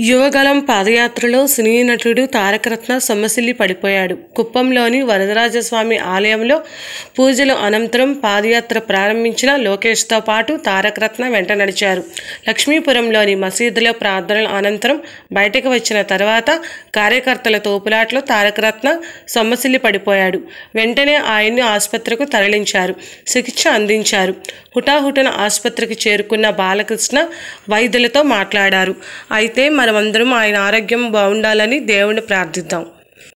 యువగలం పాదయాత్రలో సినీ నటుడు తారకరత్న సొమ్మసిల్లి పడిపోయాడు కుప్పంలోని వరదరాజస్వామి ఆలయంలో పూజలు అనంతరం పాదయాత్ర ప్రారంభించిన లోకేష్తో పాటు తారకరత్న వెంట నడిచారు లక్ష్మీపురంలోని మసీదులో ప్రార్థనల అనంతరం బయటకు వచ్చిన తర్వాత కార్యకర్తల తోపులాట్లో తారకరత్న సొమ్మసిల్లి పడిపోయాడు వెంటనే ఆయన్ని ఆసుపత్రికి తరలించారు చికిత్స అందించారు హుటాహుటిన ఆసుపత్రికి చేరుకున్న బాలకృష్ణ వైద్యులతో మాట్లాడారు అయితే మనమందరం ఆయన ఆరోగ్యం బాగుండాలని దేవుణ్ణి ప్రార్థిద్దాం